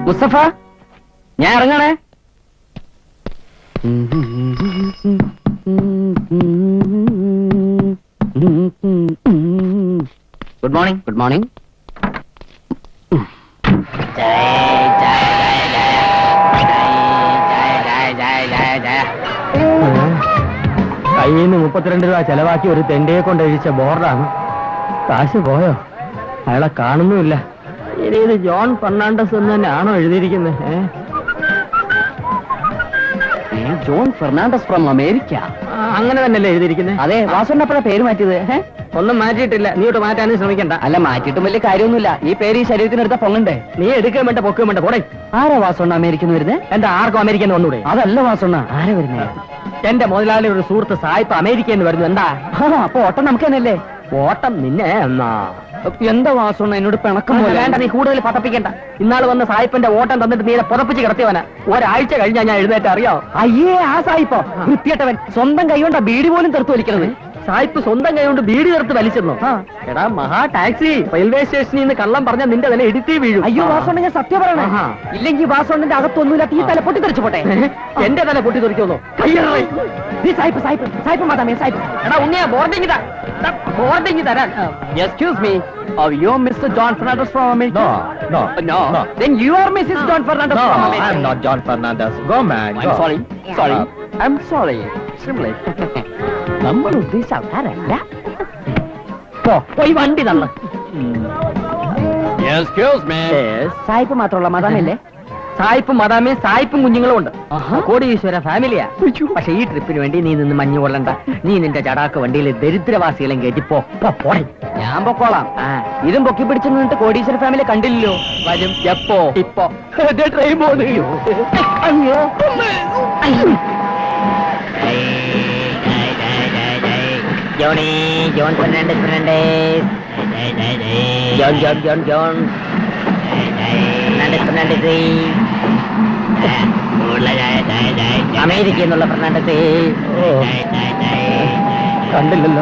മുസ്തഫ ഞാൻ ഇറങ്ങണേ good morning good morning കയ്യിൽ നിന്ന് മുപ്പത്തിരണ്ട് രൂപ ചെലവാക്കി ഒരു തെണ്ടയെ കൊണ്ട് എഴുതിച്ച ബോർഡാണ് കാശ് പോയോ അയാളെ കാണുന്നുമില്ല ഇനി ഇത് ജോൺ ഫെർണാണ്ടസ് എന്ന് തന്നെയാണോ എഴുതിയിരിക്കുന്നത് ഏ? ജോൺ ഫെർണാണ്ടസ് ഫ്രം അമേരിക്ക ആ, അങ്ങനെ തന്നെയല്ലേ എഴുതിയിരിക്കുന്നത് അതെ വാസുണ്ണപ്പഴ പേര് മാറ്റിയത് ഏ? ഒന്നും മാറ്റിയിട്ടില്ല നീ ഇട്ട് മാറ്റാനും ശ്രമിക്കണ്ട അല്ല മാറ്റിയിട്ടും വലിയ കാര്യമൊന്നുമില്ല ഈ പേര് ഈ ശരീരത്തിനെടുത്ത പൊങ്ങണ്ടേ നീ എടുക്കാൻ വേണ്ട പൊക്കാൻ വേണ്ട പോടെ ആരാ വാസുണ്ണ അമേരിക്കന്ന് വരുന്നത് എന്റെ ആർക്കും അമേരിക്കൻ വന്നൂടെ അതല്ല വാസുണ്ണ ആരാ വരുന്നേ എന്റെ മുതലാളി ഒരു സുഹൃത്ത് സായിപ്പ് അമേരിക്കയിൽ നിന്ന് വരുന്നു എന്താ ആ, അപ്പൊ ഓട്ടം നമുക്ക് തന്നെയല്ലേ ഓട്ടം നിന്നെ എന്നാ എന്താ വാസുണ്ണ എന്നോട് പിണക്കം പോലെ വേണ്ട നീ കൂടുതൽ പതപ്പിക്കണ്ട ഇന്നാള് വന്ന സായിപ്പിന്റെ ഓട്ടം തന്നിട്ട് നീ പുതപ്പിച്ച് കിടത്തിയവനാ ഒരാഴ്ച കഴിഞ്ഞാ ഞാൻ എഴുന്നേറ്റ് അറിയാം അയ്യേ ആ സായിപ്പോ വൃത്തിയട്ടവൻ സ്വന്തം കൈകൊണ്ട ബീഡി പോലും തെറുത്തു വലിക്കണത് സായിപ്പ് സ്വന്തം കൈ കൊണ്ട് ബീഡി ചേർത്ത് വലിച്ചെന്നോ എടാ മഹാ ടാക്സി റെയിൽവേ സ്റ്റേഷനിൽ നിന്ന് കള്ളം പറഞ്ഞ നിന്റെ വില ഇടുത്തി വീഴും അയ്യോ വാസുണ്ണ ഞാൻ സത്യം പറയണേ ആഹാ. ഇല്ലെങ്കിൽ വാസുണ്ണന്റെ അകത്തൊന്നുമില്ലാത്ത ഈ തല പൊട്ടി തെറിച്ചു പോട്ടെ എന്റെ തല പൊട്ടി തെറിക്കുന്നു നീ സായിപ്പ് സായിപ്പ് സായിപ്പ് മാതാമേ സായിപ്പ് എടാ ഉണ്ണിയാ ബോർഡിംഗ് ബോർഡിംഗ് തരാൻ excuse me you mister John Fernandes from America no, No. Then you are Mrs. John Fernandez from America. I'm not John Fernandez. Go, man. I'm go. sorry. Sorry. I'm sorry. Simply. നമ്മൾ ഉദ്ദേശിച്ച ആൾക്കാരല്ല പോ പോയി വണ്ടി തള്ള Excuse me. സായിപ്പ് മാത്രമുള്ള മതമല്ലേ സായിപ്പും മദാമയും സായിപ്പും കുഞ്ഞുങ്ങളും ഉണ്ട് ആഹാ. കോടീശ്വര ഫാമിലിയാ പക്ഷെ ഈ ട്രിപ്പിന് വേണ്ടി നീ നിന്ന് മഞ്ഞു കൊള്ളണ്ട നീ നിന്റെ ചടാക്ക് വണ്ടിയിൽ ദരിദ്രവാസികളെയും കയറ്റി പോ പോ, പോടെ ഞാൻ പൊക്കോളാം ആ. ഇതും പൊക്കി പിടിച്ചു നിന്നിട്ട് കോടീശ്വര ഫാമിലി കണ്ടില്ലല്ലോ വരും എപ്പോ ഇപ്പൊ ട്രെയിൻ പോകുന്നു അയ്യോ Johnny John Fernandes Fernandes John John John John Fernandes Fernandes America എന്നുള്ള ഫെർണാണ്ടസ് കണ്ടില്ലല്ലോ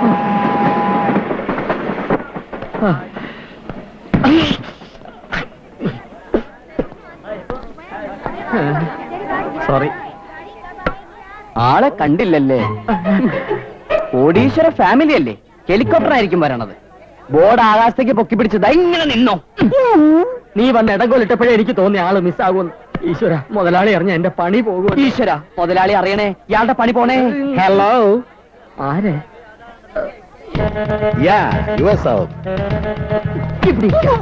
സോറി ആളെ കണ്ടില്ലല്ലേ കോടീശ്വര ഫാമിലി അല്ലേ ഹെലികോപ്റ്റർ ആയിരിക്കും വരണത് ബോർഡ് ആകാശത്തേക്ക് പൊക്കി പിടിച്ചത് ഇങ്ങനെ നിന്നോ നീ വന്ന് ഇടങ്കോലിട്ടപ്പോഴേ എനിക്ക് തോന്നിയ ആള് മിസ്സാകുമെന്ന് ഈശ്വര മുതലാളി അറിഞ്ഞ എന്റെ പണി പോകും ഈശ്വര മുതലാളി അറിയണേ ഇയാളുടെ പണി പോണേ ഹലോ ആരെ Yeah, yourself. ഇവിടെ ഇരിക്കാം.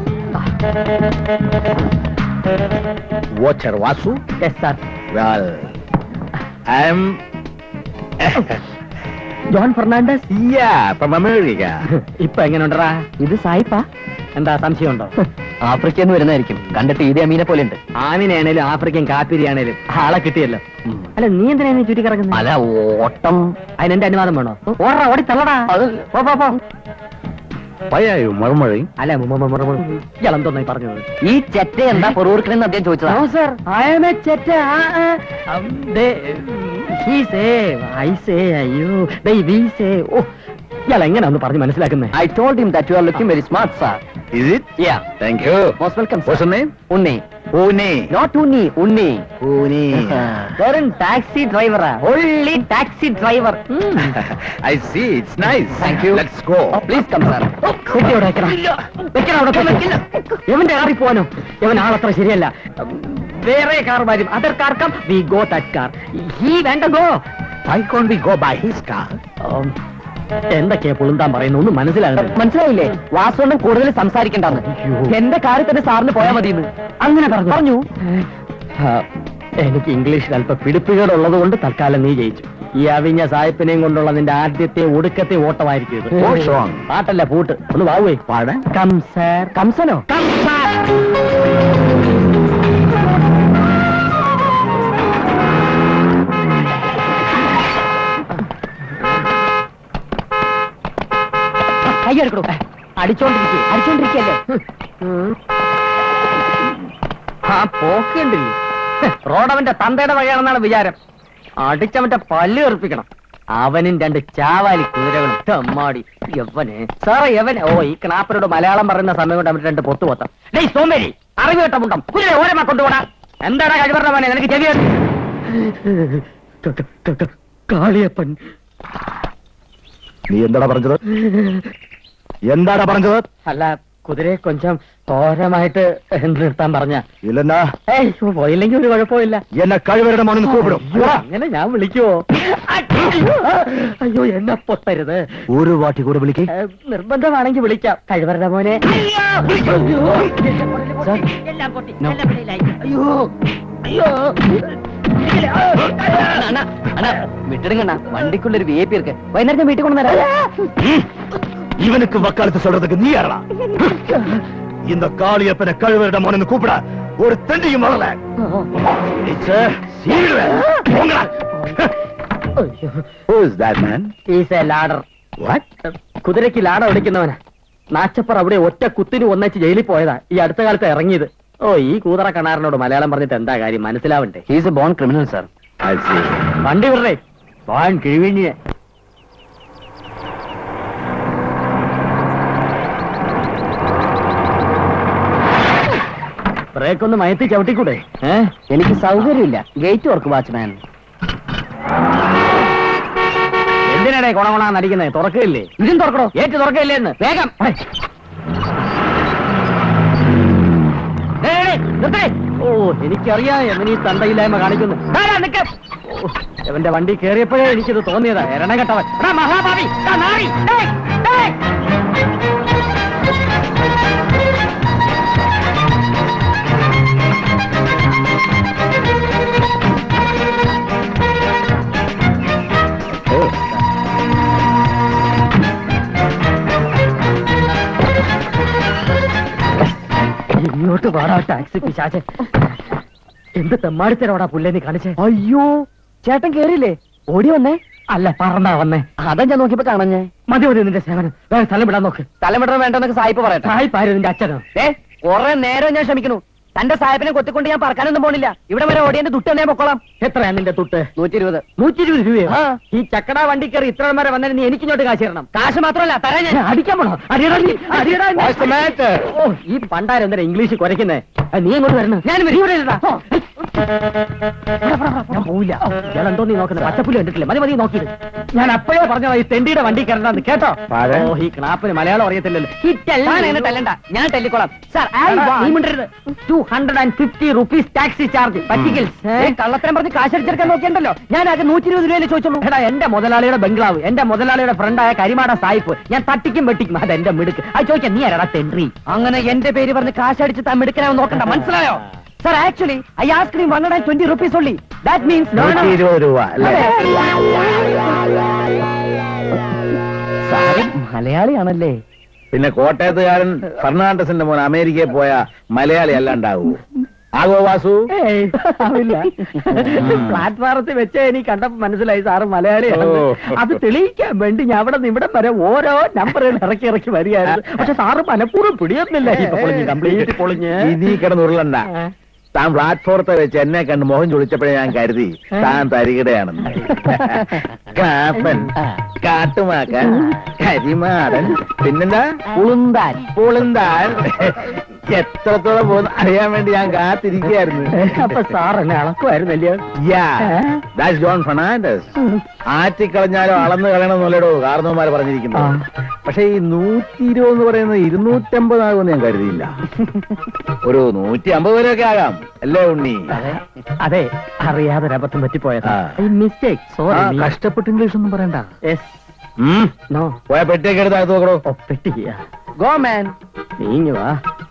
Watcher Vasu? Yes, sir. Well, I'm. John Fernandes yeah, from America. ഇപ്പൊ എങ്ങനെയുണ്ടറാ ഇത് സായിപ്പാ എന്താ സംശയമുണ്ടോ ആഫ്രിക്കയിൽ നിന്ന് വരുന്നതായിരിക്കും കണ്ടിട്ട് ഈദി അമീനെ പോലെ ഉണ്ട് ആമിനാണേലും ആഫ്രിക്കൻ കാപ്പിരിയാണേലും ആളെ കിട്ടിയല്ലോ അല്ല നീ എന്തിനാ നീ ചുറ്റി കിടക്കുന്നത് അല്ല ഓട്ടം അതിനെന്റെ അനുവാദം വേണോ ഓടാ ഓടി തള്ളടാ പോ, പോ, പോ. Why are you murmuring? അല്ല ഇയാളെന്തോന്നായി പറഞ്ഞത് ഈ ചെറ്റ എന്താ പൊറുവർക്കണെന്ന് അദ്ദേഹം ചോദിച്ചതാ സർ ഐ എം എ ചെറ്റ ഹീ സേ ഐ സേ അയ്യോ ദേ വി സേ ഓ ഇയാൾ എങ്ങനെ ഒന്ന് പറഞ്ഞ് മനസ്സിലാക്കുന്നേ I told him that you are looking very smart sir Is it? Yeah. Thank you. Most welcome What's your name? Unni Pune. Not Unni Unni Pune. വെറും ടാക്സി ഡ്രൈവറാ ഒള്ളി taxi driver I see. It's nice. Thank you. Let's go. Please come sir എവന്റെ കാറി പോവാനോ എവൻ ആളത്ര ശരിയല്ല വേറെ car വരും other car come we go that car he വേണ്ട go Why can't we go by his car? എന്തൊക്കെയാ പുളുന്താൻ പറയുന്നു ഒന്നും മനസ്സിലാകുന്നില്ല മനസ്സിലായില്ലേ വാസുകൊണ്ടും കൂടുതൽ സംസാരിക്കണ്ടെന്ന് അയ്യോ. എന്റെ കാറിൽ തന്നെ സാറിന് പോയാൽ മതിയെന്ന് അങ്ങനെ പറഞ്ഞു പറഞ്ഞു ആ, എനിക്ക് ഇംഗ്ലീഷിൽ അല്പം പിടിപ്പുകേടുള്ളത് കൊണ്ട് തൽക്കാലം നീ ജയിച്ചു ഈ അവിഞ്ഞ സായിപ്പിനെയും കൊണ്ടുള്ള നിന്റെ ആദ്യത്തെ ഒടുക്കത്തെ ഓട്ടമായിരിക്കും ഇത്. What's wrong? പാട്ടല്ല പൂട്ട് ഒന്ന് വാവേ Pardon? കംസർ കംസനോ കയ്യെടുക്കണു അടിച്ചോണ്ടിരിക്കേ അടിച്ചോണ്ടിരിക്കല്ലേ ആ പോക്കണ്ടില്ലേ റോഡവന്റെ തന്തയുടെ വകയാണെന്നാണ് വിചാരം അടിച്ചവന്റെ പല്ല് കറുപ്പിക്കണം അവനും രണ്ട് ചാവാലി കുതിരകളും തമ്മാടി യവന് സാറേ യവൻ ഓ ഈ ക്നാപ്പനോട് മലയാളം പറയുന്ന സമയം കൊണ്ട് അവൻ രണ്ട് പൊത്തു പൊത്താം ഡേയ് സോമേരി അറിവ് കേട്ടമുണ്ടം കുതിരെ ഓരമാ കൊണ്ടുപോടാ എന്താടാ കഴിവറ മോനെ നിനക്ക് ചെവി കാളിയപ്പൻ നീ എന്താടാ പറഞ്ഞത് എന്താടാ പറഞ്ഞത് അല്ല കുതിരയെ കൊഞ്ചം തോരമായിട്ട് നിർത്താൻ പറഞ്ഞ ഇല്ലെന്നാ ഏയ് പോയില്ലെങ്കിൽ ഒരു കുഴപ്പമില്ല എന്നെ കഴിവരുടെ മോനെന്ന് കൂപ്പിടും അയ്യോ, അങ്ങനെ ഞാൻ വിളിക്കുവോ അയ്യോ, അയ്യോ എന്നെ പൊട്ടരുത് ഒരു വാട്ടി കൂടെ വിളിക്കേ ഏ, നിർബന്ധമാണെങ്കിൽ വിളിക്കാം കഴിവരുടെ മോനെ സാർ, No. അയ്യോ അയ്യോ விட்டுடுங்கண்ணா வண்டிக்குள்ள ஒரு விஐபி இருக்கு வൈകുന്നേരം ഞാൻ വീട്ടിൽ കൊണ്ടുവരാം இவனுக்கு வக்காலத்து சொல்றதுக்கு நீ யாரா இந்த காளியப்பனை கழுவரிட மோனு கூப்பிட ஒரு தண்டியும் வரல ഈസ് എ ലാഡർ കുതിരയ്ക്ക് ലാട ഒടിക്കുന്നവനാ നാച്ചപ്പർ അവിടെ ഒറ്റ കുത്തിന് ഒന്നച്ച് ജയിലിൽ പോയതാ ഈ അടുത്ത കാലത്ത് ഇറങ്ങിയത് ഓ ഈ കൂതറ കണാറിനോട് മലയാളം പറഞ്ഞിട്ട് എന്താ കാര്യം മനസ്സിലാവണ്ടേ he's a born criminal sir വണ്ടി വിടറേ വാൻ കിഴിവിഞ്ഞിയെ ബ്രേക്ക് ഒന്ന് മയത്തി ചവിട്ടിക്കൂടെ ഏ എനിക്ക് സൗകര്യമില്ല ഗേറ്റ് വർക്ക് വാച്ച്മാൻ എന്തിനാടേ കൊണകൊണാ നടിക്കുന്നത് തുറക്കില്ലേ ഇതും തുറക്കണോ ഏറ്റ് തുറക്കില്ലേ എന്ന് വേഗം ഹൈ. ഏയ്, ഏയ്, നിർത്തണേ. ഓ എനിക്കറിയാം എങ്ങനെ ഈ തണ്ടയില്ലായ്മ കാണിക്കുന്നു ആരാ നിക്ക്? ഓ, ഇവന്റെ വണ്ടി കേറിയപ്പോഴേ എനിക്കിത് തോന്നിയതാ എരണകെട്ടവൻ എടാ, മഹാഭാവി എടാ, നാറി. ഏയ്, ഏയ്. ഇങ്ങോട്ട് വാടാ ടാക്സി പിശാചെ എന്ത് തെമ്മാടിത്തരോടാ പുല്ലേ നീ കാണിച്ചേ അയ്യോ ചേട്ടൻ കേറിയില്ലേ ഓടി വന്നേ അല്ല പറന്നാ വന്നേ അതാ ഞാൻ നോക്കിയപ്പോ കാണഞ്ഞേ മതി മതി നിന്റെ സേവനം വേറെ സ്ഥലം വിടാൻ നോക്ക് തലമിടണം വേണ്ടെന്നൊക്കെ സായിപ്പ് പറയട്ടെ തായ് പാര് നിന്റെ അച്ഛനോ ഏ കൊറേ നേരം ഞാൻ ശ്രമിക്കുന്നു തന്റെ സാഹിബിനെ കൊത്തിക്കൊണ്ട് ഞാൻ പറക്കാനൊന്നും പോണില്ല ഇവിടെ വരെ ഓടിയന്റെ ദുട്ട് തന്നെ പൊക്കോളാം എത്രയാ നിന്റെ തുട്ട് നൂറ്റി ഇരുപത് നൂറ്റി ഇരുപത് രൂപയോ ആ. ഈ ചക്കട വണ്ടി കയറി ഇത്ര വരെ വന്നതിന് നീ എനിക്കിങ്ങോട്ട് കാശ് തരണം കാശ് മാത്രമല്ല തരാൻ ഞാൻ അടിക്കാൻ പോണോ അടിയടാ നീ, അടിയടാ നീ. What's the matter? ഓ ഈ പണ്ടാരം എന്തിനാ ഇംഗ്ലീഷ് കുരയ്ക്കുന്നേ ആ, നീ എങ്ങോട്ട് വരണം ഞാൻ വരും. നീ ഇവിടെ ഇരുടാ. ഓ. ഞാൻ പോവില്ല ഞാൻ എന്തോ നീ നോക്കുന്നത് പച്ചപ്പുല്ല് കണ്ടിട്ടില്ല മതി മതി നോക്കിയത് ഞാൻ അപ്പോഴേ പറഞ്ഞതാ ഈ തെണ്ടിയുടെ വണ്ടി കയറണ്ടെന്ന് കേട്ടോ പാഴ. ഓ ഈ ക്ലാപ്പിന് മലയാളം അറിയത്തില്ലല്ലോ ഈ താൻ എന്നെ തല്ലണ്ട ഞാൻ തല്ലിക്കോളാം സാർ നീ മിണ്ടരുത് two hundred and fifty rupees taxi charge പറ്റിക്കൽ കള്ളത്തരം പറഞ്ഞ് കാശ് അടിച്ചെടുക്കാൻ നോക്കിയണ്ടല്ലോ ഞാൻ ആകെ നൂറ്റി ഇരുപത് രൂപയിലെ ചോദിച്ചോളൂ എടാ എന്റെ മുതലാളിയുടെ ബംഗ്ലാവ് എന്റെ മുതലാളിയുടെ ഫ്രണ്ടായ കരിമാട സായിപ്പ് ഞാൻ തട്ടിക്കും വെട്ടിക്കും അത് എന്റെ മിടുക്ക് അത് ചോദിക്കാൻ നീ ആരാടാ തെൻട്രി അങ്ങനെ എന്റെ പേര് പറഞ്ഞ് കാശ് അടിച്ച് താൻ എടുക്കാനാവും നോക്കണ്ട മനസ്സിലായോ sir actually I ask him one hundred twenty rupees only that means നൂറ്റി ഇരുപത് രൂപ അല്ലേ സാറ് മലയാളിയാണല്ലേ പിന്നെ കോട്ടയത്തുകാരൻ ഫെർണാണ്ടസിന്റെ മോൻ അമേരിക്കയിൽ പോയ മലയാളി അല്ലാണ്ടാവൂ ആകോ വാസു പ്ലാറ്റ്ഫോറത്തിൽ വെച്ച് എനിക്ക് കണ്ടപ്പോ മനസ്സിലായി സാറ് മലയാളിയാണ് ഓ. അത് തെളിയിക്കാൻ വേണ്ടി ഞാൻ അവിടെ നിന്ന് ഇവിടം വരെ ഓരോ നമ്പറുകൾ ഇറക്കി ഇറക്കി വരികയായിരുന്നു പക്ഷെ സാറ് മനഃപൂർവ്വം പിടിയൊന്നുമില്ല ഇപ്പൊ പൊളിഞ്ഞ് കംപ്ലീറ്റ് പൊളിഞ്ഞ് ഇനി കിടന്നുരുളണ്ട ആ. താൻ പ്ലാറ്റ്ഫോറത്തെ വെച്ച് എന്നെ കണ്ട് മുഖം ചൊളിച്ചപ്പോഴേ ഞാൻ കരുതി താൻ തരികിടയാണെന്ന് കാപ്പൻ കാട്ടുമാക്കൻ കരിമാടൻ പിന്നെന്താ ഉളുന്താൻ പുളുന്താൻ എത്രത്തോളം പോകുന്നു അറിയാൻ വേണ്ടി ഞാൻ കാത്തിരിക്കുകയായിരുന്നു അപ്പൊ സാർ എന്നെ അളക്കുമായിരുന്നല്ലോ Yeah, that's John Fernandez. ആറ്റിക്കളഞ്ഞാലോ അളന്ന് കളയണമെന്നുള്ളടോ കാരണവന്മാർ പറഞ്ഞിരിക്കുന്നത് പക്ഷെ ഈ നൂറ്റി ഇരുപത് എന്ന് പറയുന്നത് ഇരുന്നൂറ്റമ്പത് ആകുമെന്ന് ഞാൻ കരുതിയില്ല ഒരു നൂറ്റി അമ്പത് വരെയൊക്കെ ആകാം അല്ലേ ഉണ്ണി അതെ അറിയാതെ ഒരു അബദ്ധം പറ്റിപ്പോയതാ ആ. മിസ്റ്റേക്ക് ആ, സോറി കഷ്ടപ്പെട്ട് ഇംഗ്ലീഷ് ഒന്നും പറയണ്ട യെസ് ഉം. നോ പോയ പെട്ടിയൊക്കെ എടുത്ത് അകത്ത് നോക്കണോ ഒപ്പെട്ടിക്കുക ഗോ മാൻ നീങ്ങി വാ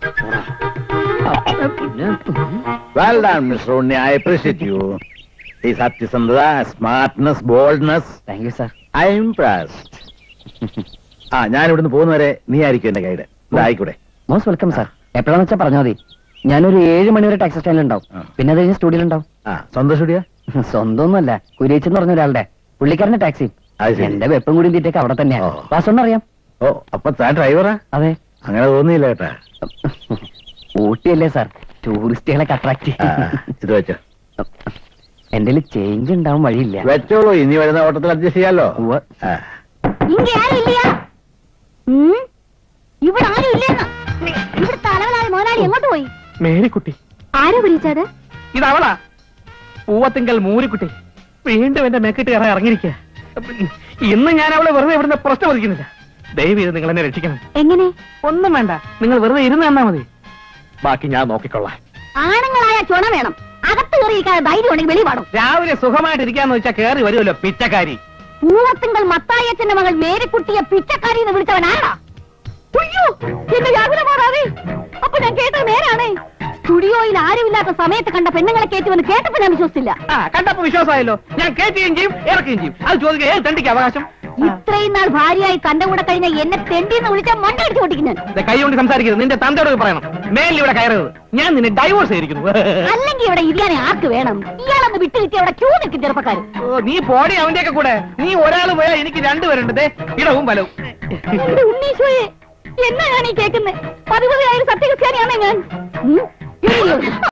പിന്നെ well done mister Unni I appreciate you ഈ സത്യസന്ധത smartness boldness thank you sir I impressed ആ ഞാൻ ഇവിടുന്ന് പോകുന്നവരെ നീ ആയിരിക്കും എന്റെ ഗൈഡ് ഇതായിക്കൂടെ മോസ്റ്റ് വെൽക്കം സാർ എപ്പോഴാന്ന് വെച്ചാൽ പറഞ്ഞാൽ മതി ഞാനൊരു ഏഴ് മണി വരെ ടാക്സി സ്റ്റാൻഡിൽ ഉണ്ടാവും ആ. പിന്നെ അത് കഴിഞ്ഞ് സ്റ്റുഡിയോയിൽ ഉണ്ടാവും ആ സ്വന്തം സ്റ്റുഡിയോ സ്വന്തമൊന്നുമല്ല കുരിയച്ചെന്ന് പറഞ്ഞ ഒരാളുടെ പുള്ളിക്കാരന്റെ ടാക്സി അത് ശരി. എന്റെ വെപ്പും കൂടി തീറ്റൊക്കെ അവിടെ തന്നെയാ ഓ. വാസോണ്ട് അറിയാം ഓ അപ്പൊ താൻ ഡ്രൈവറാ അതെ അങ്ങനെ തോന്നിയില്ല കേട്ടാ ഊട്ടിയല്ലേ സാർ ടൂറിസ്റ്റുകളെ അട്രാക്ട് ആ, ഇത് വെച്ചോ എന്റെ ചേഞ്ച് ഉണ്ടാവും വഴിയില്ല വെച്ചോളൂ ഇനി വരുന്ന ഓട്ടത്തിൽ അഡ്ജസ്റ്റ് ചെയ്യാലോ ഉവ്വ്. ആ. ഇങ്ങ ആരും ഇല്ലയാ ഉം? ഇവിടെ ആരും ഇല്ലെന്ന് ഇവിടെ തലവനായ മോനാളി എങ്ങോട്ട് പോയി മേരിക്കുട്ടി ആരാ വിളിച്ചത് ഇത് അവളാ പൂവത്തിങ്കൽ മൂരിക്കുട്ടി വീണ്ടും എന്റെ മേക്കിട്ട് കയറാൻ ഇറങ്ങിയിരിക്കുക ഇന്ന് ഞാൻ അവളെ വെറുതെ ഇവിടുന്ന് പ്രശ്നം ഒതുക്കുന്നില്ല ദയവ് ചെയ്ത് നിങ്ങൾ എന്നെ രക്ഷിക്കണം എങ്ങനെ ഒന്നും വേണ്ട നിങ്ങൾ വെറുതെ ഇരുന്ന് തന്നാ മതി ബാക്കി ഞാൻ നോക്കിക്കൊള്ളാം ആണുങ്ങളായ ചുണ വേണം അകത്ത് കയറിയിരിക്കാതെ ധൈര്യം ഉണ്ടെങ്കിൽ വെളി പാടും രാവിലെ സുഖമായിട്ട് ഇരിക്കാന്ന് വെച്ചാൽ കയറി വരുമല്ലോ പിച്ചക്കാരി പൂവത്തിങ്കൾ മത്തായച്ചന്റെ മകൾ മേരിക്കുട്ടിയെ പിച്ചക്കാരി എന്ന് വിളിച്ചവൻ ആരാ ഉയ്യോ, എന്റെ വ്യാകുല മാറാവേ അപ്പൊ ഞാൻ കേട്ടത് നേരാണേ സ്റ്റുഡിയോയിൽ ആരുമില്ലാത്ത സമയത്ത് കണ്ട പെണ്ണുങ്ങളെ കയറ്റുമെന്ന് കേട്ടപ്പോ ഞാൻ വിശ്വസിച്ചില്ല ആ കണ്ടപ്പോ വിശ്വാസമായല്ലോ ഞാൻ കയറ്റുകയും ചെയ്യും ഇറക്കുകയും ചെയ്യും അത് ചോദിക്കുക ഏത് തണ്ടിക്ക് അവകാശം ഇത്രയും നാൾ ഭാര്യയായി തന്റെ കൂടെ കഴിഞ്ഞ എന്നെ തെണ്ടിന്ന് വിളിച്ചാൽ മണ്ട അടിച്ചു പൊട്ടിക്കും ഞാൻ ദേ കൈ കൊണ്ട് സംസാരിക്കരുത് നിന്റെ തന്തയോട് പോയി പറയണം മേലിൽ ഇവിടെ കയറരുത് ഞാൻ നിന്നെ ഡൈവോഴ്സ് ചെയ്തിരിക്കുന്നു അല്ലെങ്കിൽ ഇവിടെ ഇരിയാനെ ആർക്ക് വേണം ഇയാളൊന്ന് വിട്ടു കിട്ടി അവിടെ ക്യൂ നിൽക്കും ചെറുപ്പക്കാർ ഓ, നീ പോടി അവന്റെയൊക്കെ കൂടെ നീ ഒരാൾ പോയാൽ എനിക്ക് രണ്ടുപേരുണ്ട് ദേ ഇടവും ബലവും എന്റെ ഉണ്ണീശോയെ എന്നാ ഞാൻ ഈ കേൾക്കുന്നത് പതിവതായ സത്യക്രിസ്ത്യാനിയാണേ ഞാൻ ഉം? ഇല്ലയോ?